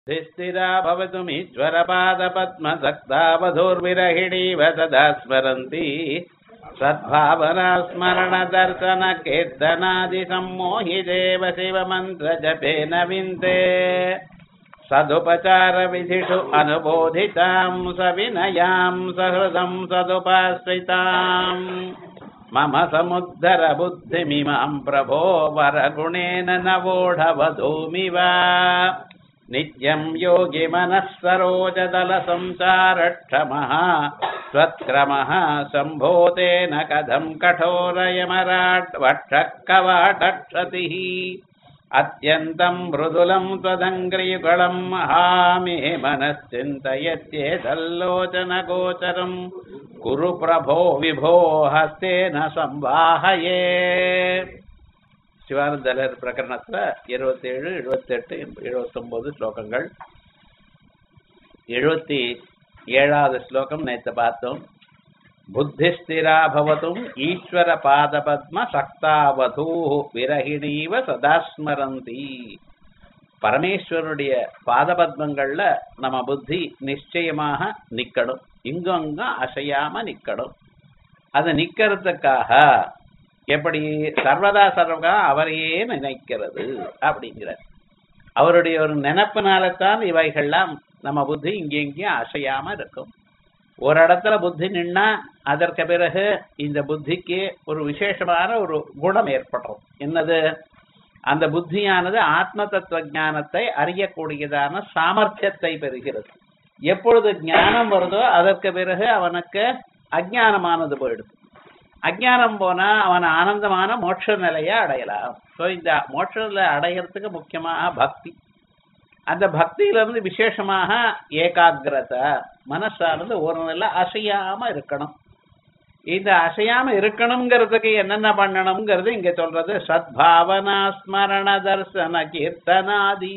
बुद्धिस्थिरा भवतुमीश्वरपादपद्मसक्तावधूर्विरहिणीव तदा स्मरन्ति सद्भावना स्मरणदर्शन कीर्तनादिसम्मोहिदेव शिवमन्त्रजपेन विन्ते सदुपचारविधिषु अनुबोधितां सविनयां सहृदं सदुपाश्रिताम् मम समुद्धर बुद्धिमिमां प्रभो वरगुणेन नवोढवधूमिव नित्यं योगि मनः सरोजदलसंसारक्षमः त्वत्क्रमः सम्भोतेन कथं कठोरयमराट् वक्षः कवाटक्षतिः अत्यन्तं मृदुलं त्वदङ्ग्रियुगलं हामे मनश्चिन्तयत्येतल्लोचनगोचरं कुरु प्रभो विभो हस्तेन संवाहये சிவானந்தலர் பிரகரணத்துல இருபத்தேழு எழுபத்தெட்டு எழுபத்தொன்பது ஸ்லோகங்கள் எழுபத்தி ஏழாவது ஸ்லோகம் நேற்று பார்த்தோம் புத்திஸ்திரா பவத்தும் ஈஸ்வர பாதபத்ம சக்தாவதூ விரகிணீவ சதாஸ்மரந்தி பரமேஸ்வருடைய பாதபத்மங்கள்ல நம்ம புத்தி நிச்சயமாக நிக்கணும் இங்கும் அங்கும் அசையாம நிக்கணும் அது நிக்கிறதுக்காக எப்படி சர்வதா சர்வகா அவரையே நினைக்கிறது அப்படிங்கிறார் அவருடைய ஒரு நினப்பினால்தான் இவைகள்லாம் நம்ம புத்தி இங்கே இங்கேயும் அசையாம இருக்கும் ஒரு இடத்துல புத்தி நின்னா அதற்கு பிறகு இந்த புத்திக்கு ஒரு விசேஷமான ஒரு குணம் ஏற்படும் என்னது அந்த புத்தியானது ஆத்ம தத்துவ ஞானத்தை அறியக்கூடியதான சாமர்த்தியத்தை பெறுகிறது எப்பொழுது ஞானம் வருதோ அதற்கு பிறகு அவனுக்கு அஜானமானது போயிடுது அஜானம் போனா அவன் ஆனந்தமான மோட்ச நிலையை அடையலாம் ஸோ இந்த மோட்ச நிலை அடையிறதுக்கு முக்கியமாக பக்தி அந்த பக்தியிலிருந்து விசேஷமாக ஏகாகிரதை மனசானது ஒரு நிலை அசையாம இருக்கணும் இந்த அசையாம இருக்கணுங்கிறதுக்கு என்னென்ன பண்ணணுங்கிறது இங்க சொல்றது சத்பாவனா ஸ்மரண தர்சன கீர்த்தனாதி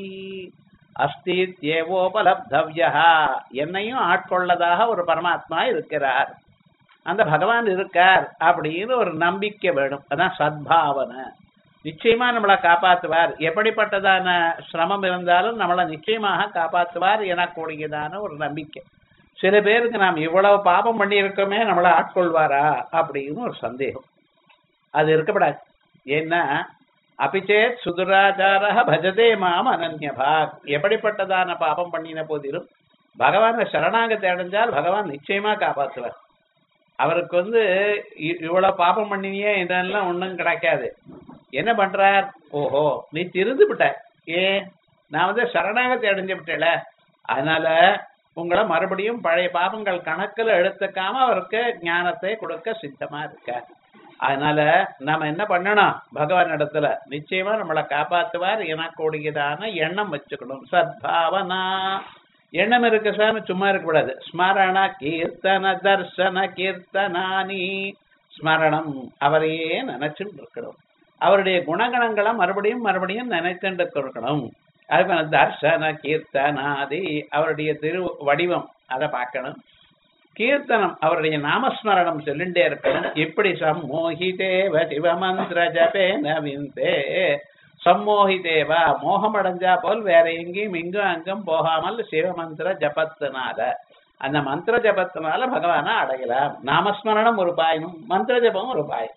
அஸ்தித்யேவோபலப்தவ்யா என்னையும் ஆட்கொள்ளதாக ஒரு பரமாத்மா இருக்கிறார் அந்த பகவான் இருக்கார் அப்படின்னு ஒரு நம்பிக்கை வேணும் அதான் சத்பாவனை நிச்சயமா நம்மளை காப்பாற்றுவார் எப்படிப்பட்டதான சிரமம் இருந்தாலும் நம்மளை நிச்சயமாக காப்பாற்றுவார் எனக்கூடியதான ஒரு நம்பிக்கை சில பேருக்கு நாம் இவ்வளவு பாபம் பண்ணியிருக்கோமே நம்மளை ஆட்கொள்வாரா அப்படின்னு ஒரு சந்தேகம் அது இருக்கப்படாது ஏன்னா அபிச்சேத் சுதுராச்சார பஜதே மாம் அனன்யபாக் எப்படிப்பட்டதான பாபம் பண்ணின போதிலும் பகவானை சரணாகத்தை அடைஞ்சால் பகவான் நிச்சயமா காப்பாற்றுவார் அவருக்கு வந்து இவ்வளவு பாபம் பண்ணினியே இதெல்லாம் ஒன்றும் கிடைக்காது என்ன பண்றார் ஓஹோ நீ திருந்து விட்ட ஏ நான் வந்து சரணாகத்தை அடைஞ்சு விட்டேல அதனால உங்களை மறுபடியும் பழைய பாபங்கள் கணக்கில் எடுத்துக்காம அவருக்கு ஞானத்தை கொடுக்க சித்தமா இருக்க அதனால நாம என்ன பண்ணணும் பகவான் இடத்துல நிச்சயமா நம்மளை காப்பாத்துவார் எனக்கூடியதான எண்ணம் வச்சுக்கணும் சத்பாவனா எண்ணம் இருக்கு சார் சும்மா இருக்கக்கூடாது ஸ்மரண கீர்த்தன தர்சன கீர்த்தனானி ஸ்மரணம் அவரையே நினைச்சுட்டு இருக்கணும் அவருடைய குணகணங்களை மறுபடியும் மறுபடியும் நினைத்துட்டு இருக்கணும் அதுக்கான தர்சன கீர்த்தனாதி அவருடைய திரு வடிவம் அதை பார்க்கணும் கீர்த்தனம் அவருடைய நாமஸ்மரணம் சொல்லிண்டே இருக்கணும் இப்படி சம்மோகிதேவ சிவமந்திர ஜபே நவிந்தே சம்மோகிதேவா மோகம் அடைஞ்சா போல் வேற எங்கேயும் இங்கும் அங்கும் போகாமல் சிவமந்திர ஜபத்தினால அந்த மந்திர ஜபத்தினால பகவானை அடையலாம் நாமஸ்மரணம் ஒரு பாயனும் மந்திர ஜபம் ஒரு பாயம்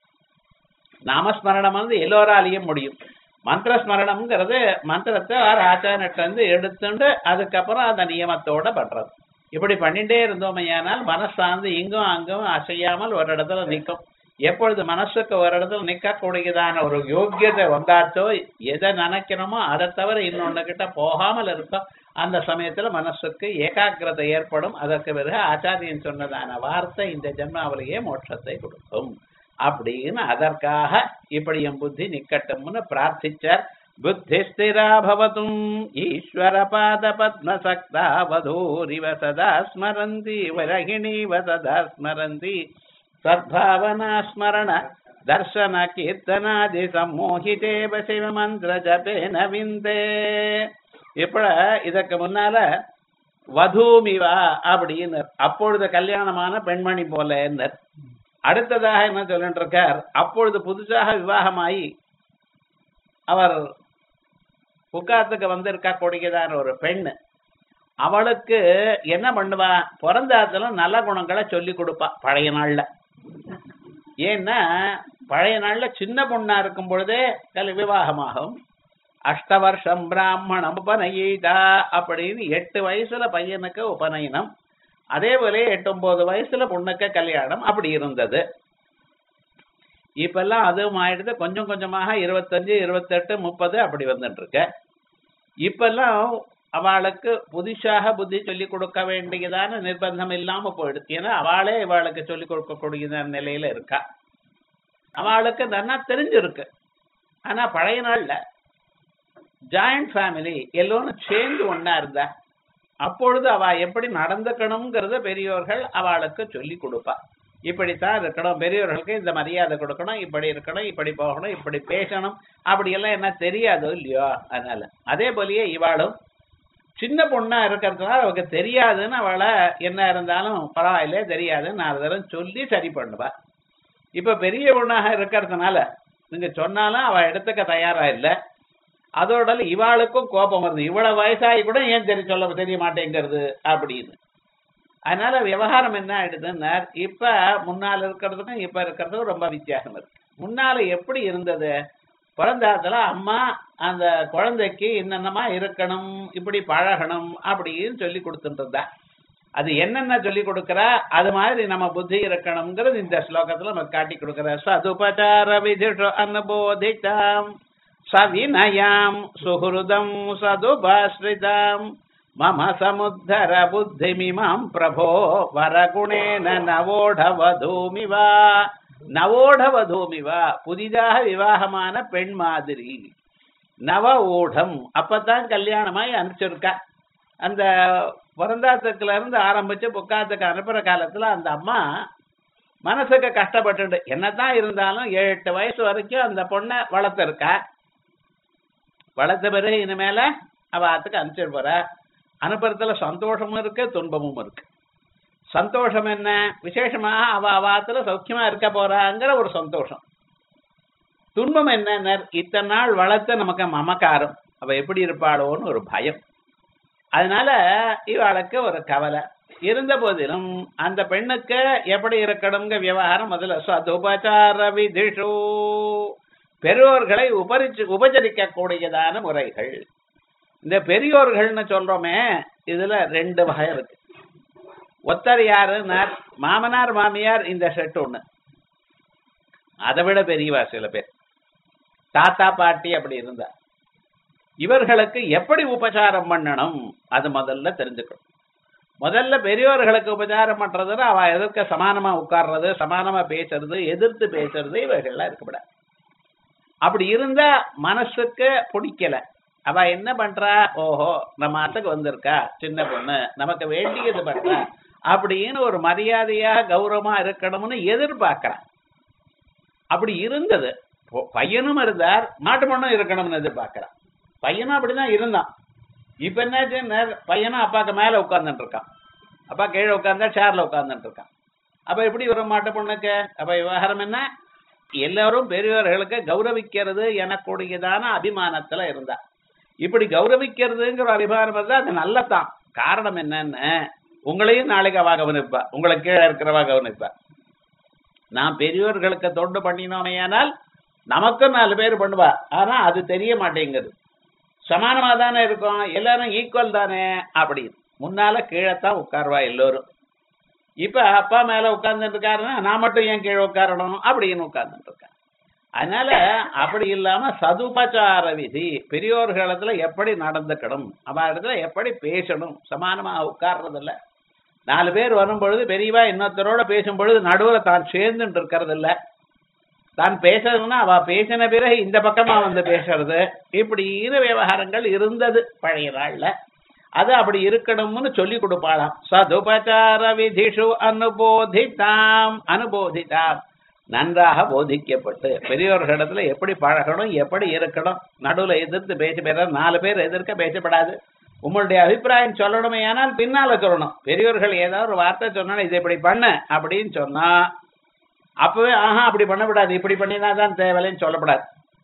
நாமஸ்மரணம் வந்து எல்லோராலையும் முடியும் மந்திர ஸ்மரணம்ங்கிறது மந்திரத்தை வேற ஆச்சாரத்தை வந்து எடுத்துட்டு அதுக்கப்புறம் அந்த நியமத்தோட பண்றது இப்படி பண்ணிட்டே இருந்தோமையானால் மனசார்ந்து இங்கும் அங்கும் அசையாமல் ஒரு இடத்துல நிற்கும் எப்பொழுது மனசுக்கு ஒரு இடத்துல நிற்கக்கூடியதான ஒரு யோக்கியத்தை வந்தாச்சோ எதை நினைக்கணுமோ அதை தவிர இன்னொன்னு கிட்ட போகாமல் இருக்கும் அந்த சமயத்துல மனசுக்கு ஏகாகிரதை ஏற்படும் அதற்கு பிறகு ஆச்சாரியன் சொன்னதான வார்த்தை இந்த ஜென்மாவிலேயே மோட்சத்தை கொடுக்கும் அப்படின்னு அதற்காக இப்படி என் புத்தி நிக்கட்டும்னு பிரார்த்திச்சார் புத்தி ஸ்திரா பவதும் ஈஸ்வர பாத பத்ம சக்தா வதூரிவ சதா ஸ்மரந்தி வரகிணீவ சதா ஸ்மரந்தி சத்பாவனா ஸ்மரண தர்சன கீர்த்தனாதி சம்மோகிதேவ சிவ மந்திர ஜபேன விந்தே இப்ப இதற்கு முன்னால வதூமிவா அப்படின்னு அப்பொழுது கல்யாணமான பெண்மணி போல அடுத்ததாக என்ன சொல்லிட்டு இருக்கார் அப்பொழுது புதுசாக விவாகமாகி அவர் புக்காத்துக்கு வந்திருக்கா கூடியதான ஒரு பெண்ணு அவளுக்கு என்ன பண்ணுவா பிறந்தாத்துல நல்ல குணங்களை சொல்லி கொடுப்பா பழைய நாள்ல ஏன்னா பழைய நாள்ல சின்ன பொண்ணா இருக்கும் பொழுதே கல் விவாகமாகும் அஷ்ட வருஷம் பிராமணம் உபநயிதா அப்படின்னு எட்டு வயசுல பையனுக்கு உபநயனம் அதே போல எட்டு ஒன்பது வயசுல பொண்ணுக்கு கல்யாணம் அப்படி இருந்தது இப்பெல்லாம் அதுவும் ஆயிடுது கொஞ்சம் கொஞ்சமாக இருபத்தஞ்சு இருபத்தெட்டு முப்பது அப்படி வந்துட்டு இருக்கு இப்பெல்லாம் அவளுக்கு புதுசாக புத்தி சொல்லி கொடுக்க வேண்டியதான நிர்பந்தம் இல்லாம போயிடுது ஏன்னா அவளே இவாளுக்கு சொல்லி கொடுக்கக்கூடிய நிலையில இருக்கா அவளுக்கு நல்லா தெரிஞ்சிருக்கு ஆனா பழைய நாள்ல ஜாயிண்ட் ஃபேமிலி எல்லோரும் சேர்ந்து ஒண்ணா இருந்தா அப்பொழுது அவ எப்படி நடந்துக்கணுங்கிறத பெரியோர்கள் அவளுக்கு சொல்லி கொடுப்பா இப்படித்தான் இருக்கணும் பெரியவர்களுக்கு இந்த மரியாதை கொடுக்கணும் இப்படி இருக்கணும் இப்படி போகணும் இப்படி பேசணும் அப்படி எல்லாம் என்ன தெரியாதோ இல்லையோ அதனால அதே போலயே இவாளும் சின்ன பொண்ணா இருக்கிறதுனால அவளுக்கு தெரியாதுன்னு அவளை என்ன இருந்தாலும் பரவாயில்ல தெரியாதுன்னு நாலு தரம் சொல்லி சரி பண்ணுவா இப்ப பெரிய பொண்ணாக இருக்கிறதுனால நீங்க சொன்னாலும் அவ எடுத்துக்க தயாரா இல்லை அதோட இவாளுக்கும் கோபம் வருது இவ்வளவு வயசாகி கூட ஏன் தெரிய சொல்ல தெரிய மாட்டேங்கிறது அப்படின்னு அதனால விவகாரம் என்ன ஆயிடுதுன்னா இப்ப முன்னால இருக்கிறதுக்கும் இப்ப இருக்கிறதுக்கும் ரொம்ப வித்தியாசம் இருக்கு முன்னால எப்படி இருந்தது பிறந்தாத்துல அம்மா அந்த குழந்தைக்கு என்னென்னமா இருக்கணும் இப்படி பழகணும் அப்படின்னு சொல்லி கொடுத்துட்டு இருந்தா அது என்னென்ன சொல்லி கொடுக்கறா அது மாதிரி நம்ம புத்தி இருக்கணுங்கிறது இந்த ஸ்லோகத்துல நமக்கு காட்டி கொடுக்கற சதுபச்சார விதிஷு அனுபோதிதாம் சவினயாம் சுஹృதம் சதுபாஸ்ரிதாம் மம சமுத்தர புத்திமிமாம் பிரபோ வரகுணேன நவோடவதூமிவா நவோடவதூமிவா புதிதாக விவாகமான பெண் மாதிரி நவ ஊடம் அப்பதான் கல்யாணமாய் அனுப்பிச்சிருக்கா அந்த பிறந்தாத்துக்குல இருந்து ஆரம்பிச்சு புக்காத்துக்கு அனுப்புற காலத்துல அந்த அம்மா மனசுக்கு கஷ்டப்பட்டு என்னதான் இருந்தாலும் ஏழு எட்டு வயசு வரைக்கும் அந்த பொண்ணை வளர்த்துருக்கா வளர்த்த பிறகு இனிமேல அவ ஆத்துக்கு அனுப்பிச்சிட்டு போற அனுப்புறதுல சந்தோஷமும் இருக்கு துன்பமும் இருக்கு சந்தோஷம் என்ன விசேஷமாக அவ அவாத்துல சௌக்கியமா இருக்க போறாங்கிற ஒரு சந்தோஷம் துன்பம் என்ன இத்தனை நாள் வளர்த்த நமக்கு மமக்காரம் அவ எப்படி இருப்பாளோன்னு ஒரு பயம் அதனால இவளுக்கு ஒரு கவலை இருந்த போதிலும் அந்த பெண்ணுக்கு எப்படி இருக்கணுங்க விவகாரம் முதல்ல சதுபச்சார விதிஷு பெரியோர்களை உபரிச்சு உபச்சரிக்க கூடியதான முறைகள் இந்த பெரியோர்கள்னு சொல்றோமே இதுல ரெண்டு வகை இருக்கு ஒத்தர் யாருன்னார் மாமனார் மாமியார் இந்த செட் ஒண்ணு அதை விட பெரியவா சில பேர் தாத்தா பாட்டி அப்படி இருந்தா இவர்களுக்கு எப்படி உபச்சாரம் பண்ணணும் அது முதல்ல தெரிஞ்சுக்கணும் முதல்ல பெரியோர்களுக்கு உபச்சாரம் பண்றதுன்னா அவ எதிர்க்க சமானமா உட்கார்றது சமானமா பேசுறது எதிர்த்து பேசுறது இவைகள்லாம் இருக்கப்படாது அப்படி இருந்தா மனசுக்கு பிடிக்கல அவ என்ன பண்றா ஓஹோ நம்ம அத்துக்கு வந்திருக்கா சின்ன பொண்ணு நமக்கு வேண்டியது பண்றா அப்படின்னு ஒரு மரியாதையா கௌரவமா இருக்கணும்னு எதிர்பார்க்கறான் அப்படி இருந்தது பொ- பையனும் இருந்தார் மாட்டு பொண்ணும் இருக்கணும்னு எதிர்பார்க்கறான் பையனும் அப்படிதான் இருந்தான் இப்ப என்னாச்சு நே- பையனும் அப்பாக்கு மேல உட்கார்ந்துட்டு இருக்கான் அப்பா கீழே உட்கார்ந்தா சேர்ல உட்கார்ந்துட்டு இருக்கான் அப்ப எப்படி வரும் மாட்டு பொண்ணுக்கு அப்ப விவகாரம் என்ன எல்லாரும் பெரியவர்களுக்கு கௌரவிக்கிறது எனக்கூடியதான அபிமானத்துல இருந்தா இப்படி கௌரவிக்கிறதுங்கிற ஒரு அபிமானம் இருந்தா அது நல்லதான் காரணம் என்னன்னு உங்களையும் நாளைக்கு அவ கவனிப்பா உங்களுக்கு கீழே இருக்கிறவா கவனிப்பா நான் பெரியவர்களுக்கு தொண்டு பண்ணினோமையானால் நமக்கும் நாலு பேர் பண்ணுவா ஆனா அது தெரிய மாட்டேங்குது சமானமா தானே இருக்கும் எல்லாரும் ஈக்குவல் தானே அப்படி முன்னால கீழே உட்காருவா எல்லோரும் இப்ப அப்பா மேல உட்கார்ந்துட்டு இருக்காருன்னா நான் மட்டும் ஏன் கீழே உட்காரணும் அப்படின்னு உட்கார்ந்துட்டு இருக்கேன் அதனால அப்படி இல்லாம சதுபச்சார விதி பெரியோர்களிடத்துல எப்படி நடந்துக்கணும் அவ இடத்துல எப்படி பேசணும் சமானமா உட்கார்றது இல்ல நாலு பேர் வரும் பொழுது பெரியவா இன்னொருத்தரோட பேசும் பொழுது நடுவுல தான் சேர்ந்துட்டு இருக்கிறது இல்ல தான் பேசுறதுன்னா அவ பேசின பிறகு இந்த பக்கமா வந்து பேசுறது இப்படின்னு விவகாரங்கள் இருந்தது பழைய நாள்ல அது அப்படி இருக்கணும்னு சொல்லி கொடுப்பாளாம் சதுபச்சார விதிஷு அனுபோதித்தாம் அனுபோதித்தாம் நன்றாக போதிக்கப்பட்டு பெரியவர்களிடத்துல எப்படி பழகணும் எப்படி இருக்கணும் நடுவுல எதிர்த்து பேச பேர நாலு பேர் எதிர்க்க பேசப்படாது உங்களுடைய அபிப்பிராயம் சொல்லணுமே ஆனால் பின்னால சொல்லணும் பெரியவர்கள் ஏதாவது ஒரு வார்த்தை சொன்னா இதை இப்படி பண்ணு அப்படின்னு சொன்னா அப்பவே ஆஹா அப்படி பண்ணக்கூடாது இப்படி பண்ணினா தான் தேவையில்லைன்னு சொல்லப்படாது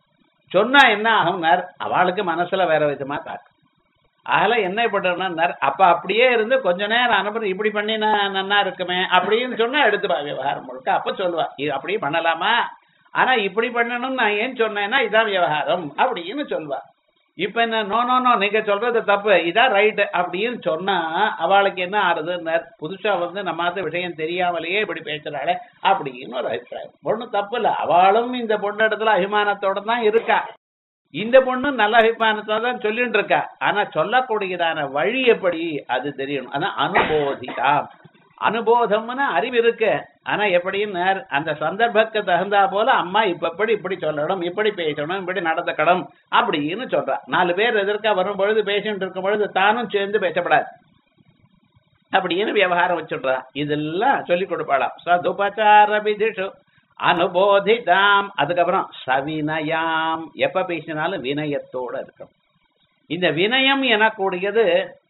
சொன்னா என்ன ஆகும்னார் அவளுக்கு மனசுல வேற விதமா தாக்கும் அதெல்லாம் என்ன பண்றேன்னார் அப்ப அப்படியே இருந்து கொஞ்ச நேரம் அனுப்புற இப்படி பண்ணினா நன்னா இருக்குமே அப்படின்னு சொன்னா எடுத்துப்பா விவகாரம் முழுக்க அப்ப சொல்லுவா இது அப்படியே பண்ணலாமா ஆனா இப்படி பண்ணணும்னு நான் ஏன் சொன்னேன்னா இதான் விவகாரம் அப்படின்னு சொல்லுவா இப்ப என்ன நோ நோ நோ நீங்க சொல்றது தப்பு இதான் ரைட் அப்படின்னு சொன்னா அவளுக்கு என்ன ஆறுதுன்னார் புதுசா வந்து நம்ம விஷயம் தெரியாமலேயே இப்படி பேசுறாளே அப்படின்னு ஒரு அபிப்பிராயம் பொண்ணு தப்பு இல்ல அவளும் இந்த பொண்ணு இடத்துல அபிமானத்தோட தான் இருக்கா இந்த பொண்ணு நல்ல அபிமானத்தோட தான் சொல்லிட்டு இருக்கா ஆனா சொல்லக்கூடியதான வழி எப்படி அது தெரியணும் ஆனா அனுபோதிதாம் அனுபோதம்னு அறிவு இருக்கு ஆனா எப்படின்னு அந்த சந்தர்ப்பத்துக்கு தகுந்தா போல அம்மா இப்ப இப்படி இப்படி சொல்லணும் இப்படி பேசணும் இப்படி நடந்துக்கணும் அப்படின்னு சொல்றா நாலு பேர் எதிர்க்கா வரும் பொழுது பேசிட்டு இருக்கும் பொழுது தானும் சேர்ந்து பேசப்படாது அப்படின்னு விவகாரம் வச்சுடுறா இதெல்லாம் சொல்லி கொடுப்பாளாம் சதுபச்சார விதிஷு அனுபோதிதாம் அதுக்கப்புறம் சவினயாம் எப்ப பேசினாலும் வினயத்தோட இருக்கும் இந்த வினயம் எனக்கூடியது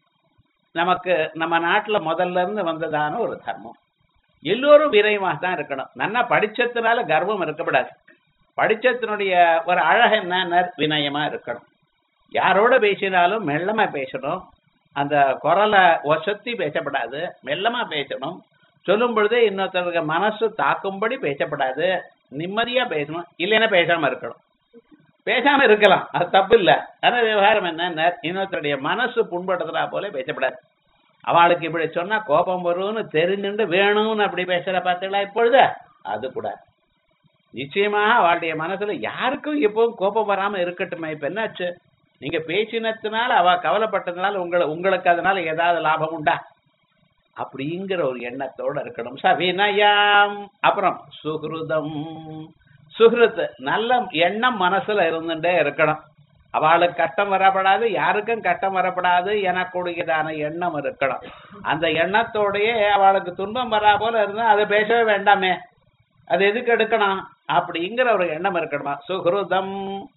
நமக்கு நம்ம நாட்டுல முதல்ல இருந்து வந்ததான ஒரு தர்மம் எல்லோரும் வினயமாக தான் இருக்கணும் நல்லா படிச்சதுனால கர்வம் இருக்கக்கூடாது படிச்சத்தினுடைய ஒரு அழகு என்ன வினயமா இருக்கணும் யாரோட பேசினாலும் மெல்லமா பேசணும் அந்த குரலை ஒசத்தி பேசப்படாது மெல்லமா பேசணும் சொல்லும் பொழுதே இன்னொருத்தருக்கு மனசு தாக்கும்படி பேசப்படாது நிம்மதியா பேசணும் இல்லைன்னா பேசாம இருக்கணும் பேசாம இருக்கலாம் அது தப்பு இல்ல ஆனா விவகாரம் என்ன இன்னொருத்தருடைய மனசு புண்படுத்துறா போல பேசப்படாது அவளுக்கு இப்படி சொன்னா கோபம் வரும்னு தெரிஞ்சுட்டு வேணும்னு அப்படி பேசுற பார்த்தீங்களா இப்பொழுது அது கூட நிச்சயமாக அவளுடைய மனசுல யாருக்கும் எப்பவும் கோபம் வராம இருக்கட்டுமே இப்ப என்னாச்சு நீங்க பேசினதுனால அவ கவலைப்பட்டதுனால உங்களை உங்களுக்கு அதனால ஏதாவது லாபம் உண்டா அப்படிங்கிற ஒரு எண்ணத்தோட இருக்கணும் சவினயாம் அப்புறம் சுகிருதம் சுகிருத் நல்ல எண்ணம் மனசுல இருந்துட்டே இருக்கணும் அவளுக்கு கஷ்டம் வரப்படாது யாருக்கும் கஷ்டம் வரப்படாது எனக்கூடியதான எண்ணம் இருக்கணும் அந்த எண்ணத்தோடயே அவளுக்கு துன்பம் வரா போல இருந்தா அதை பேசவே வேண்டாமே அது எதுக்கு எடுக்கணும் அப்படிங்கிற ஒரு எண்ணம் இருக்கணுமா சுகிருதம்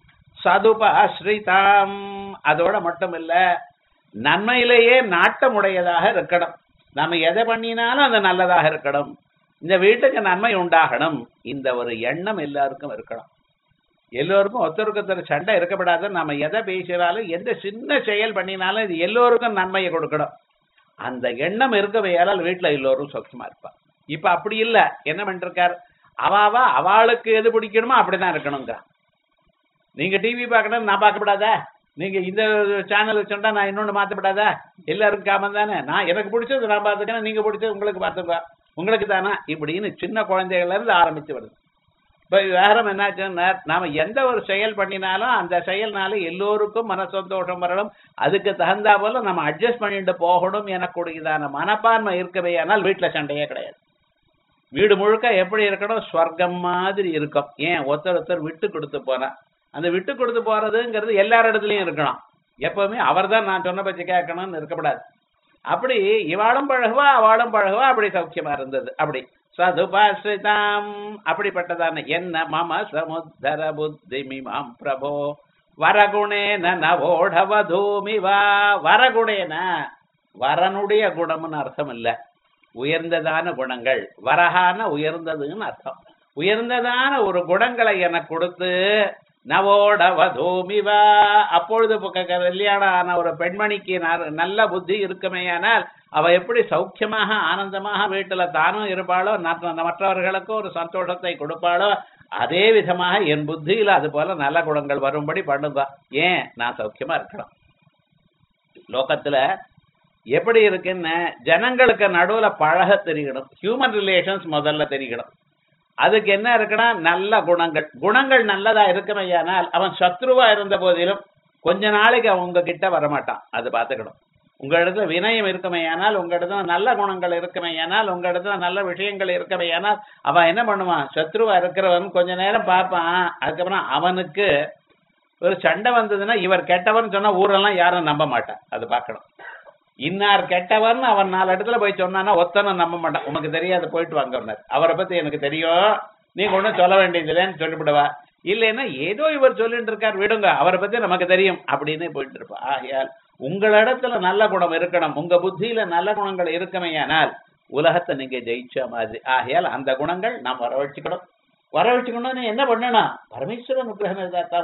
சதுபாஸ்ரிதாம் அதோட மட்டும் இல்ல நன்மையிலேயே நாட்டமுடையதாக இருக்கணும் நம்ம எதை பண்ணினாலும் அது நல்லதாக இருக்கணும் இந்த வீட்டுக்கு நன்மை உண்டாகணும் இந்த ஒரு எண்ணம் எல்லாருக்கும் இருக்கணும் எல்லோருக்கும் ஒருத்தருக்கு ஒருத்தர் சண்டை இருக்கப்படாது நம்ம எதை பேசினாலும் எந்த சின்ன செயல் பண்ணினாலும் இது எல்லோருக்கும் நன்மையை கொடுக்கணும் அந்த எண்ணம் இருக்கவையால் வீட்டுல எல்லோரும் சொச்சமா இருப்பா இப்ப அப்படி இல்ல என்ன பண்ணிருக்கார் அவாவா அவளுக்கு எது பிடிக்கணுமோ அப்படிதான் இருக்கணுங்க நீங்க டிவி பார்க்கணும் நான் பார்க்கப்படாதா நீங்க இந்த சேனல் வச்சுட்டா நான் இன்னொன்னு மாத்தப்படாதா எல்லாருக்கும் காமம் தானே நான் எனக்கு பிடிச்சது நான் பார்த்துக்கிறேன் நீங்க பிடிச்சது உங்களுக்கு பார்த்துக்கா உங்களுக்கு தானா இப்படின்னு சின்ன குழந்தைகள்ல இருந்து ஆரம்பிச்சு வருது இப்ப வேறம் என்னாச்சுன்னா நாம எந்த ஒரு செயல் பண்ணினாலும் அந்த செயல்னால எல்லோருக்கும் மன சந்தோஷம் வரணும் அதுக்கு தகுந்தா போல நம்ம அட்ஜஸ்ட் பண்ணிட்டு போகணும் எனக்கூடியதான மனப்பான்மை இருக்கவே ஆனால் வீட்டுல சண்டையே கிடையாது வீடு முழுக்க எப்படி இருக்கணும் ஸ்வர்க்கம் மாதிரி இருக்கும் ஏன் ஒருத்தர் ஒருத்தர் விட்டு கொடுத்து போனா அந்த விட்டு கொடுத்து போறதுங்கிறது எல்லார் இடத்துலயும் இருக்கணும் எப்பவுமே அவர் தான் நான் சொன்ன பட்சம் கேட்கணும்னு இருக்கப்படாது அப்படி இவாளும் பழகுவா அவளும் பழகுவா அப்படி சௌக்கியமா இருந்தது அப்படி சதுபாசிரிதாம் அப்படிப்பட்டதான என்ன மம சமுத்தர புத்தி மிமாம் பிரபோ வரகுணேன நவோடவதூமி வா வரகுணேன வரனுடைய குணம்னு அர்த்தம் இல்ல உயர்ந்ததான குணங்கள் வரகான உயர்ந்ததுன்னு அர்த்தம் உயர்ந்ததான ஒரு குணங்களை எனக்கு கொடுத்து நவோடவதூமிவா அப்பொழுது கல்யாணம் ஆன ஒரு பெண்மணிக்கு நல்ல புத்தி இருக்குமேயானால் அவ எப்படி சௌக்கியமாக ஆனந்தமாக வீட்டுல தானும் இருப்பாளோ மற்றவர்களுக்கும் ஒரு சந்தோஷத்தை கொடுப்பாளோ அதே விதமாக என் புத்தியில அது போல நல்ல குணங்கள் வரும்படி பண்ணுவா ஏன் நான் சௌக்கியமா இருக்கணும் லோகத்துல எப்படி இருக்குன்னு ஜனங்களுக்கு நடுவுல பழக தெரியணும் ஹியூமன் ரிலேஷன்ஸ் முதல்ல தெரியணும் அதுக்கு என்ன இருக்குன்னா நல்ல குணங்கள் குணங்கள் நல்லதா இருக்குமையானால் அவன் சத்ருவா இருந்த போதிலும் கொஞ்ச நாளைக்கு அவன் உங்க கிட்ட வரமாட்டான் அது பார்த்துக்கணும் உங்க இடத்துல வினயம் இருக்குமையானால் உங்க இடத்துல நல்ல குணங்கள் இருக்குமையானால் உங்க இடத்துல நல்ல விஷயங்கள் இருக்குமையானால் அவன் என்ன பண்ணுவான் சத்ருவா இருக்கிறவன் கொஞ்ச நேரம் பார்ப்பான் அதுக்கப்புறம் அவனுக்கு ஒரு சண்டை வந்ததுன்னா இவர் கெட்டவன் சொன்னா ஊரெல்லாம் யாரும் நம்ப மாட்டான் அது பார்க்கணும் இன்னார் கெட்டவன் அவன் நாலு இடத்துல போய் சொன்னானா ஒத்தனை நம்ப மாட்டான் உனக்கு தெரியாது போயிட்டு வாங்க அவரை பத்தி எனக்கு தெரியும் நீங்க ஒன்றும் சொல்ல வேண்டியதில்லைன்னு சொல்லிவிடுவா இல்லைன்னா ஏதோ இவர் சொல்லிட்டு இருக்கார் விடுங்க அவரை பத்தி நமக்கு தெரியும் அப்படின்னு போயிட்டு இருப்பா ஆகையால் உங்களிடத்துல நல்ல குணம் இருக்கணும் உங்க புத்தியில நல்ல குணங்கள் இருக்கமையானால் உலகத்தை நீங்க ஜெயிச்ச மாதிரி ஆகையால் அந்த குணங்கள் நாம் வரவழைச்சுக்கணும் வரவழைச்சுக்கணும்னு என்ன பண்ணணும் பரமேஸ்வரன் உக்கிரகம் இருந்தா தான் வரும்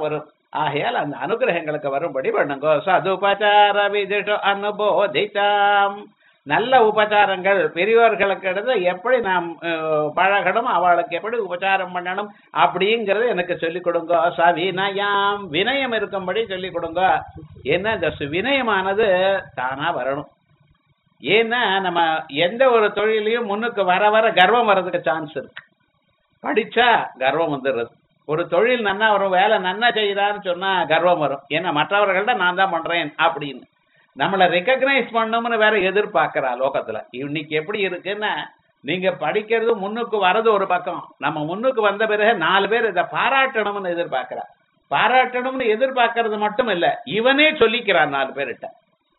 ஆகையால் அந்த அனுகிரகங்களுக்கு வரும்படி பண்ணுங்க சதுபச்சார விதிஷ அனுபோதிதாம் நல்ல உபச்சாரங்கள் பெரியவர்களுக்கு இடத்துல எப்படி நாம் அஹ், பழகணும் அவளுக்கு எப்படி உபச்சாரம் பண்ணணும் அப்படிங்கறது எனக்கு சொல்லிக் கொடுங்க சவினயாம் வினயம் இருக்கும்படி சொல்லிக் கொடுங்க ஏன்னா இந்த சு- வினயமானது தானா வரணும் ஏன்னா நம்ம எந்த ஒரு தொழிலையும் முன்னுக்கு வர வர கர்வம் வர்றதுக்கு சான்ஸ் இருக்கு படிச்சா கர்வம் வந்துடுறது ஒரு தொழில் நன்னா வரும் வேலை நன்னா செய்யறான்னு சொன்னா கர்வம் வரும் ஏன்னா மற்றவர்கள்ட்ட நான் தான் பண்றேன் அப்படின்னு நம்மளை ரெக்கக்னைஸ் பண்ணணும்னு வேற எதிர்பார்க்கிறா லோகத்துல இன்னைக்கு எப்படி இருக்குன்னா நீங்க படிக்கிறது முன்னுக்கு வர்றது ஒரு பக்கம் நம்ம முன்னுக்கு வந்த பிறகு நாலு பேர் இதை பாராட்டணும்னு எதிர்பார்க்கிறா பாராட்டணும்னு எதிர்பார்க்கறது மட்டும் இல்ல இவனே சொல்லிக்கிறான் நாலு பேர்கிட்ட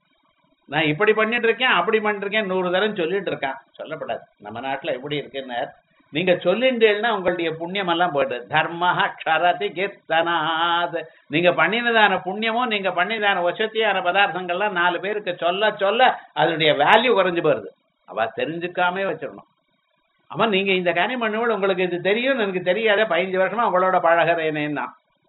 நான் இப்படி பண்ணிட்டு இருக்கேன் அப்படி பண்ணிட்டு இருக்கேன் நூறு தரம் சொல்லிட்டு இருக்கான் சொல்லப்படாது நம்ம நாட்டுல எப்படி இருக்குன்னு நீங்க சொல்லிண்டேன்னா உங்களுடைய புண்ணியம் எல்லாம் போயிடு தர்ம க்ஷரதி கீர்த்தனாத் நீங்க பண்ணினதான புண்ணியமும் நீங்க பண்ணினதான வசதியான பதார்த்தங்கள்லாம் நாலு பேருக்கு சொல்ல சொல்ல அதனுடைய வேல்யூ குறைஞ்சு போயிருது அவ தெரிஞ்சுக்காமே வச்சிடணும் ஆமா நீங்க இந்த காரியம் பண்ணுவோம் உங்களுக்கு இது தெரியும் எனக்கு தெரியாத பதினஞ்சு வருஷமா உங்களோட பழகிறேனேன்னா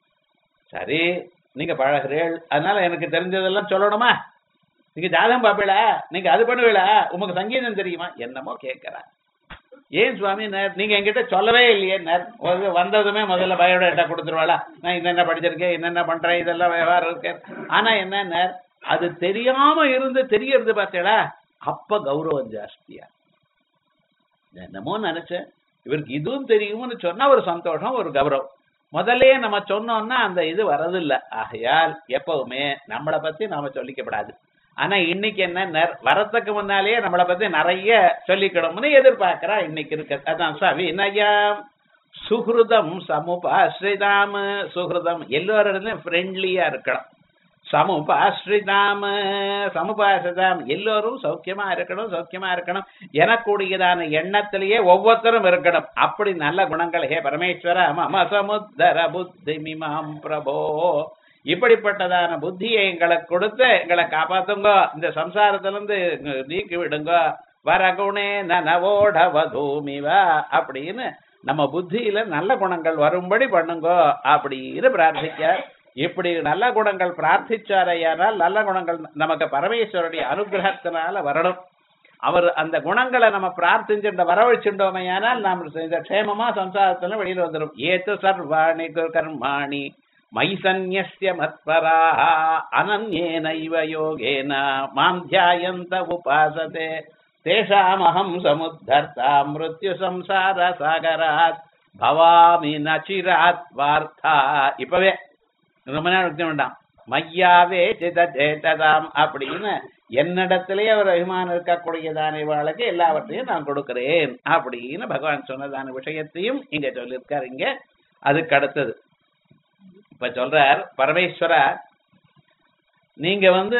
சரி நீங்க பழகிறீள் அதனால எனக்கு தெரிஞ்சதெல்லாம் சொல்லணுமா நீங்க ஜாதகம் பாப்பீளா நீங்க அது பண்ணுவீளா உங்களுக்கு சங்கீதம் தெரியுமா என்னமோ கேட்கிறா ஏன் சுவாமி நேர் நீங்க என்கிட்ட சொல்லவே இல்லையே நேர் ஒரு வந்ததுமே முதல்ல பயோடேட்டா கொடுத்துருவாளா நான் என்னென்ன படிச்சிருக்கேன் என்னென்ன பண்றேன் இதெல்லாம் விவகாரம் இருக்கேன் ஆனா என்ன நேர் அது தெரியாம இருந்து தெரியறது பார்த்தேடா அப்ப கௌரவம் ஜாஸ்தியா நான் என்னமோ நினைச்சேன் இவருக்கு இதுவும் தெரியும்னு சொன்னா ஒரு சந்தோஷம் ஒரு கௌரவம் முதல்லயே நம்ம சொன்னோம்னா அந்த இது வரதில்லை ஆகையால் எப்பவுமே நம்மளை பத்தி நாம சொல்லிக்கப்படாது ஆனா இன்னைக்கு என்ன நெர்- வரத்துக்கு முன்னாலேயே நம்மளை பத்தி நிறைய சொல்லிக்கணும்னு எதிர்பார்க்கிறா இன்னைக்கு இருக்கு அதான் சவிநயம் சுஹൃதம் சமுபாஸ்ரிதாம் சுஹൃதம் எல்லோரிடத்துலயும் ஃப்ரெண்ட்லியா இருக்கணும் சமுபாஸ்ரிதாம் சமுபாசிதாம் எல்லோரும் சௌக்கியமா இருக்கணும் சௌக்கியமா இருக்கணும் எனக்கூடியதான எண்ணத்திலேயே ஒவ்வொருத்தரும் இருக்கணும் அப்படி நல்ல குணங்கள் ஹே பரமேஸ்வர மம சமுத்தர புத்தி மிமாம் பிரபோ இப்படிப்பட்டதான புத்தியை எங்களுக்கு கொடுத்து எங்களை காப்பாத்துங்க இந்த சம்சாரத்துல இருந்து நீக்கி விடுங்க வரகுணே நனவோடவதூமிவா அப்படின்னு நம்ம புத்தியில நல்ல குணங்கள் வரும்படி பண்ணுங்க அப்படின்னு பிரார்த்திக்க இப்படி நல்ல குணங்கள் பிரார்த்திச்சாரையானால் நல்ல குணங்கள் நமக்கு பரமேஸ்வருடைய அனுகிரகத்தினால வரணும் அவர் அந்த குணங்களை நம்ம பிரார்த்திச்சுட்டு வரவழைச்சுட்டோமையானால் நாம் இந்த க்ஷேமமா சம்சாரத்துல வெளியில வந்துடும் ஏத்து சர்வாணி கர்மாணி மயி சந்நிய மத்பராः அனன்யேனைவ யோகேன மாம் தியாயந்த உபாசதே தேஷாமஹம் சமுத்தர்த்தா மிருத்யு சம்சார சாகராத் பவாமி நச்சிராத் வார்த்தா இப்பவே ரொம்ப நேரம் வைக்க வேண்டாம் மையாவே சித சேததாம் அப்படின்னு என்னிடத்திலேயே ஒரு அபிமானம் இருக்கக்கூடியதான இவாளுக்கு எல்லாவற்றையும் நான் கொடுக்கிறேன் அப்படின்னு பகவான் சொன்னதான விஷயத்தையும் இங்க சொல்லியிருக்காரு இங்க அதுக்கு அடுத்தது இப்ப சொல்றார் பரமேஸ்வரா நீங்க வந்து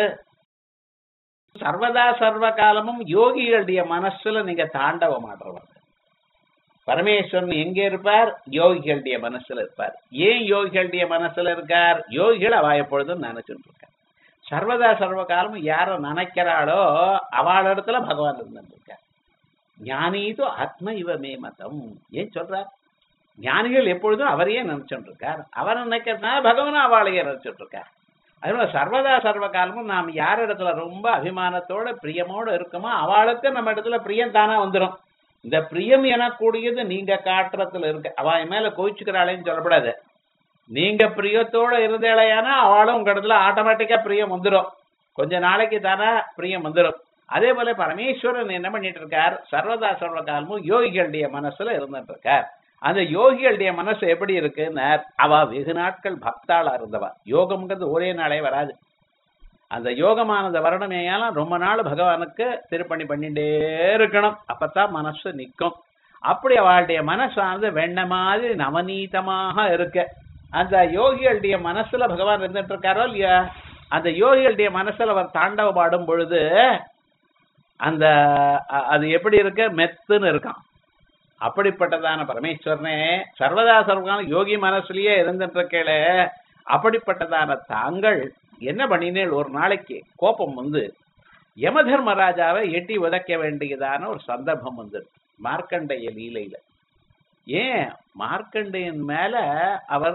சர்வதா சர்வ காலமும் யோகிகளுடைய மனசுல நீங்க தாண்டவம் ஆடுறவர் பரமேஸ்வரன் எங்க இருப்பார் யோகிகளுடைய மனசுல இருப்பார் ஏன் யோகிகளுடைய மனசுல இருக்கார் யோகிகள் அவ எப்பொழுதும் நினைச்சுட்டு இருக்கார் சர்வதா சர்வ காலமும் யார நினைக்கிறாளோ அவள் இடத்துல பகவான் இருந்துட்டு இருக்கார் ஞானீது ஆத்ம இவ மே மதம் ஏன் சொல்றார் ஞானிகள் எப்பொழுதும் அவரையே நினைச்சுட்டு இருக்கார் அவர் நினைக்கிறதுனால பகவான் அவளையே நினைச்சுட்டு இருக்கார் அதனால சர்வதா சர்வ காலமும் நாம் யார் இடத்துல ரொம்ப அபிமானத்தோட பிரியமோட இருக்கோமோ அவளுக்கு நம்ம இடத்துல பிரியம் தானா வந்துடும் இந்த பிரியம் எனக்கூடியது நீங்க காட்டுறதுல இருக்கு அவ என் மேல கோவிச்சுக்கிறாளேன்னு சொல்லப்படாது நீங்க பிரியத்தோட இருந்தேளையானா அவளும் உங்க இடத்துல ஆட்டோமேட்டிக்கா பிரியம் வந்துடும் கொஞ்ச நாளைக்கு தானே பிரியம் வந்துடும் அதே போல பரமேஸ்வரன் என்ன பண்ணிட்டு இருக்கார் சர்வதா சர்வ காலமும் யோகிகளுடைய மனசுல இருந்துட்டு இருக்கார் அந்த யோகிகளுடைய மனசு எப்படி இருக்குன்னு அவ வெகு நாட்கள் பக்தாளா இருந்தவா யோகம்ங்கிறது ஒரே நாளே வராது அந்த யோகமானது வரணுமேயாலும் ரொம்ப நாள் பகவானுக்கு திருப்பணி பண்ணிட்டே இருக்கணும் அப்பதான் மனசு நிற்கும் அப்படி அவளுடைய மனசானது வெண்ண மாதிரி நவநீதமாக இருக்கு அந்த யோகிகளுடைய மனசுல பகவான் இருந்துட்டு இருக்காரோ இல்லையா அந்த யோகிகளுடைய மனசுல அவர் தாண்டவம் பாடும் பொழுது அந்த அ- அது எப்படி இருக்கு மெத்துன்னு இருக்கான் அப்படிப்பட்டதான பரமேஸ்வரனே சர்வதா சர்வகாலம் யோகி மனசுலயே இருந்துட்டு இருக்கேள அப்படிப்பட்டதான தாங்கள் என்ன பண்ணினேள் ஒரு நாளைக்கு கோபம் வந்து யமதர்மராஜாவை எட்டி உதைக்க வேண்டியதான ஒரு சந்தர்ப்பம் வந்தது மார்க்கண்டேய லீலையில ஏன் மார்க்கண்டேயன் மேல அவர்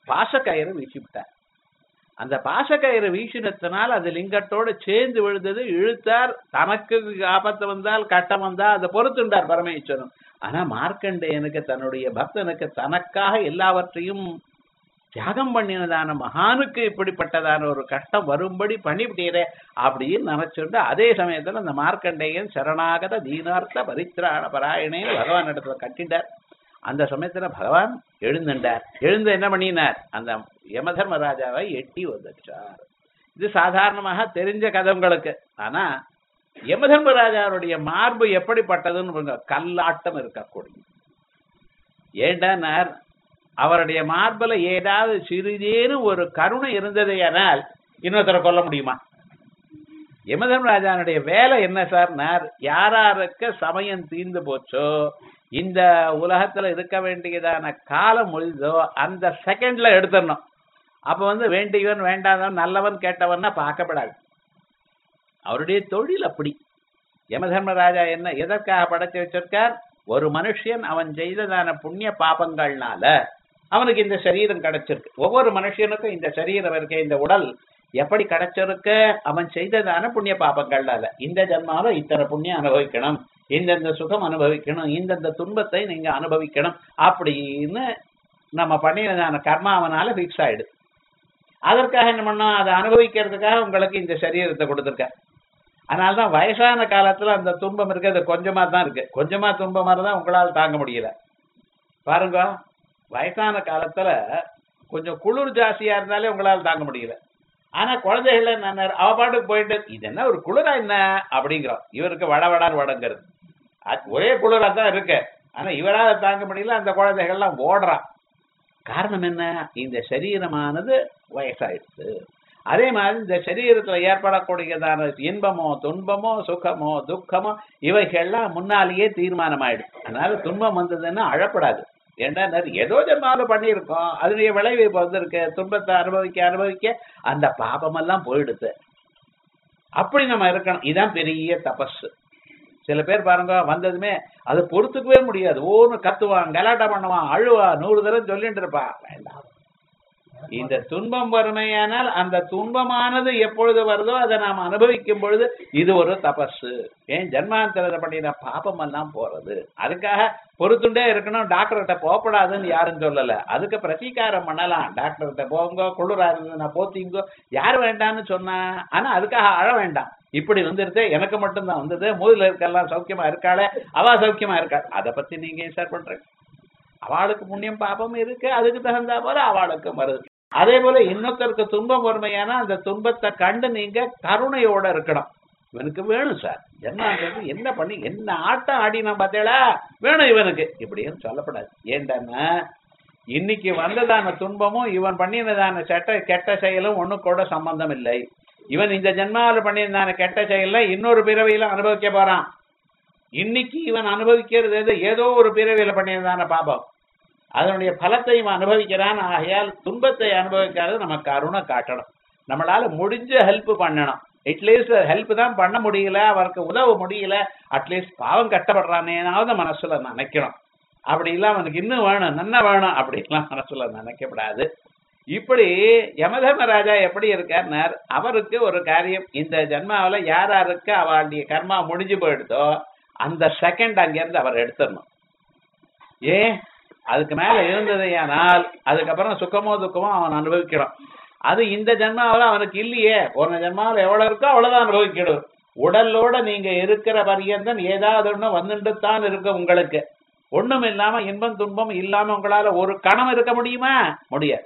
பாசக்கயிறு வீசிவிட்டார் அந்த பாசக்கயிறு வீசினத்தினால் அது லிங்கத்தோடு சேர்ந்து விழுந்தது இழுத்தார் தனக்கு ஆபத்து வந்தால் கட்டம் வந்தால் அதை பொறுத்துண்டார் பரமேஸ்வரன் ஆனா மார்க்கண்டேயனுக்கு தன்னுடைய பக்தனுக்கு தனக்காக எல்லாவற்றையும் தியாகம் பண்ணினதான மகானுக்கு இப்படிப்பட்டதான ஒரு கஷ்டம் வரும்படி பண்ணிவிட்டீரே அப்படின்னு நினைச்சுட்டு அதே சமயத்துல அந்த மார்க்கண்டேயன் சரணாகத தீனார்த்த பரித்ராண பராயணே பகவான் இடத்துல கட்டிட்டார் அந்த சமயத்துல பகவான் எழுந்துட்டார் எழுந்து என்ன பண்ணினார் அந்த யமதர்மராஜாவை எட்டி வந்துச்சார் இது சாதாரணமாக தெரிஞ்ச கதை உங்களுக்கு ஆனா யமதர்மராஜாவுடைய மார்பு எப்படிப்பட்டதுன்னு பாருங்க, கல்லாட்டம் இருக்கக்கூடிய ஏண்டானார் அவருடைய மார்புல ஏதாவது சிறிதேனும் ஒரு கருணை இருந்ததேயானால் இன்னொருத்தரை கொல்ல முடியுமா யமதர்மராஜானுடைய வேலை என்ன சார்னார் யாராருக்கு சமயம் தீர்ந்து போச்சோ இந்த உலகத்துல இருக்க வேண்டியதான காலம் முடிந்தோ அந்த செகண்ட்ல எடுத்துடணும் அப்ப வந்து வேண்டியவன் வேண்டாதவன் நல்லவன் கேட்டவன்னா பார்க்கப்படாது அவருடைய தொழில் அப்படி யமதர்மராஜா என்ன எதற்காக படைச்சு வச்சிருக்கார் ஒரு மனுஷன் அவன் செய்ததான புண்ணிய பாபங்கள்னால அவனுக்கு இந்த சரீரம் கிடைச்சிருக்கு ஒவ்வொரு மனுஷனுக்கும் இந்த சரீரம் இருக்க இந்த உடல் எப்படி கிடைச்சிருக்கு அவன் செய்ததான புண்ணிய பாபங்கள்னால இந்த ஜன்மால இத்தனை புண்ணியம் அனுபவிக்கணும் இந்தந்த சுகம் அனுபவிக்கணும் இந்தந்த துன்பத்தை நீங்க அனுபவிக்கணும் அப்படின்னு நம்ம பண்ணினதான கர்மாவனால ஃபிக்ஸ் ஆயிடுது அதற்காக என்ன பண்ணோம் அதை அனுபவிக்கிறதுக்காக உங்களுக்கு இந்த சரீரத்தை கொடுத்துருக்க அதனால தான் வயசான காலத்துல அந்த துன்பம் இருக்கு அது கொஞ்சமா தான் இருக்கு கொஞ்சமா துன்பமா இருந்தா உங்களால் தாங்க முடியல பாருங்க வயசான காலத்துல கொஞ்சம் குளிர் ஜாஸ்தியா இருந்தாலே உங்களால் தாங்க முடியல ஆனா குழந்தைகள் என்ன அவ பாட்டுக்கு போயிட்டு இது என்ன ஒரு குளிரா என்ன அப்படிங்கிறோம் இவருக்கு வட வடான்னு வடங்கிறது அது ஒரே குளிரா தான் இருக்கு ஆனா இவரால தாங்க முடியல அந்த குழந்தைகள்லாம் ஓடுறான் காரணம் என்ன இந்த சரீரமானது வயசாயிடுச்சு அதே மாதிரி இந்த சரீரத்துல ஏற்படக்கூடியதான இன்பமோ துன்பமோ சுகமோ துக்கமோ இவைகள்லாம் முன்னாலேயே தீர்மானம் ஆயிடுது அதனால துன்பம் வந்ததுன்னா அழப்படாது ஏன்னா நிறைய- ஏதோ ஜென்மாவில பண்ணியிருக்கோம் அதனுடைய விளைவு இப்ப வந்திருக்கு துன்பத்தை அனுபவிக்க அனுபவிக்க அந்த பாபமெல்லாம் போயிடுது அப்படி நம்ம இருக்கணும் இதான் பெரிய தபஸ் சில பேர் பாருங்க வந்ததுமே அதை பொறுத்துக்கவே முடியாது ஓன்னு கத்துவான் கலாட்டா பண்ணுவான் அழுவா நூறு தடவை சொல்லிட்டு இருப்பா வேண்டாம் இந்த துன்பம் வறுமையானால் அந்த துன்பமானது எப்பொழுது வருதோ அதை நாம் அனுபவிக்கும் பொழுது இது ஒரு தபசு ஏன் ஜன்மாந்தரத்தை பண்ணின பாபம் எல்லாம் போறது அதுக்காக பொறுத்துண்டே இருக்கணும் டாக்டர்கிட்ட போகப்படாதுன்னு யாரும் சொல்லல அதுக்கு பிரதீகாரம் பண்ணலாம் டாக்டர்கிட்ட போங்க குளிரா இருந்ததுன்னா போத்தீங்கோ யார் வேண்டாம்னு சொன்னா ஆனா அதுக்காக அழ வேண்டாம் இப்படி வந்துருது எனக்கு மட்டும்தான் வந்தது மூதுல இருக்கெல்லாம் சௌக்கியமா இருக்காளே அவ சௌக்கியமா இருக்கா அதை பத்தி நீங்க ஏன் சார் பண்றீங்க அவளுக்கு புண்ணியம் பாபம் இருக்கு அதுக்கு தகுந்தா போல அவளுக்கும் வருது அதே போல இன்னொருத்தருக்கு துன்பம் வறுமையானா அந்த துன்பத்தை கண்டு நீங்க கருணையோட இருக்கணும் இவனுக்கு வேணும் சார் ஜென்மாங்கிறது என்ன பண்ணி என்ன ஆட்டம் ஆடினா பார்த்தேளா வேணும் இவனுக்கு இப்படின்னு சொல்லப்படாது ஏண்டான்னா இன்னைக்கு வந்ததான துன்பமும் இவன் பண்ணினதான செட்ட கெட்ட செயலும் ஒண்ணு கூட சம்பந்தம் இல்லை இவன் இந்த ஜென்மாவில் பண்ணியிருந்தான கெட்ட செயல்ல இன்னொரு பிறவியில அனுபவிக்க போறான் இன்னைக்கு இவன் அனுபவிக்கிறது எது ஏதோ ஒரு பிறவியில பண்ணியிருந்தான பாபம் அதனுடைய பலத்தை இவன் அனுபவிக்கிறான் ஆகையால் துன்பத்தை அனுபவிக்காத நம்ம கருணை காட்டணும் நம்மளால முடிஞ்ச ஹெல்ப் பண்ணணும் அட்லீஸ்ட் ஹெல்ப் தான் பண்ண முடியல அவருக்கு உதவ முடியல அட்லீஸ்ட் பாவம் கஷ்டப்படுறானேனாவது மனசுல நினைக்கணும் அப்படி இல்ல அவனுக்கு இன்னும் வேணும் நன்ன வேணும் அப்படிலாம் மனசுல நினைக்கப்படாது இப்படி யமதர்மராஜா எப்படி இருக்கார்னார் அவருக்கு ஒரு காரியம் இந்த ஜென்மாவுல யார் யாருக்கு அவளுடைய கர்மா முடிஞ்சு போயிடுதோ அந்த செகண்ட் அங்கிருந்து அவர் எடுத்துடணும் ஏன் அதுக்கு மேல இருந்ததையானால் அதுக்கப்புறம் சுகமோ துக்கமோ அவன் அனுபவிக்கணும் அது இந்த ஜென்மாவில் அவனுக்கு இல்லையே போன ஜென்மாவில் எவ்வளவு இருக்கோ அவ்வளவுதான் அனுபவிக்கணும் உடலோட நீங்க இருக்கிற பரியந்தம் ஏதாவது ஒண்ணு வந்துட்டு தான் இருக்கு உங்களுக்கு ஒண்ணும் இல்லாம இன்பம் துன்பம் இல்லாம உங்களால ஒரு கணம் இருக்க முடியுமா முடியாது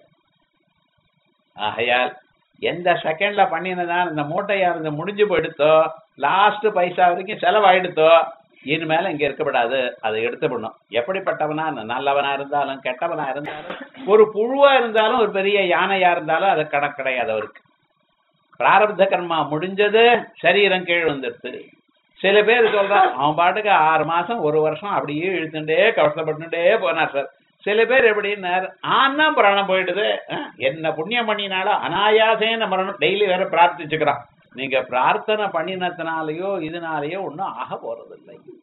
ஆகையால் எந்த செகண்ட்ல பண்ணினதான் இந்த மூட்டையானது முடிஞ்சு போயிடுத்தோ லாஸ்ட் பைசா வரைக்கும் செலவாயிடுத்தோ இனிமேல இங்க இருக்கப்படாது அதை எடுத்து பண்ணும் எப்படிப்பட்டவனா நல்லவனா இருந்தாலும் கெட்டவனா இருந்தாலும் ஒரு புழுவா இருந்தாலும் ஒரு பெரிய யானையா இருந்தாலும் அது கணக்கு கிடையாது அவருக்கு பிராரப்த கர்மா முடிஞ்சது சரீரம் கீழ் வந்துடுது சில பேர் சொல்றான் அவன் பாட்டுக்கு ஆறு மாசம் ஒரு வருஷம் அப்படியே இழுத்துட்டே கஷ்டப்பட்டுட்டே போனார் சார் சில பேர் எப்படின்னார் ஆனா பிராணம் போயிடுது அஹ், என்ன புண்ணியம் பண்ணினாலும் அனாயாசேன மரணம் டெய்லி வேற பிரார்த்திச்சுக்கிறான் நீங்க பிரார்த்தனை பண்ணினதுனாலயோ இதனாலயோ ஒன்றும் ஆக போறதில்லை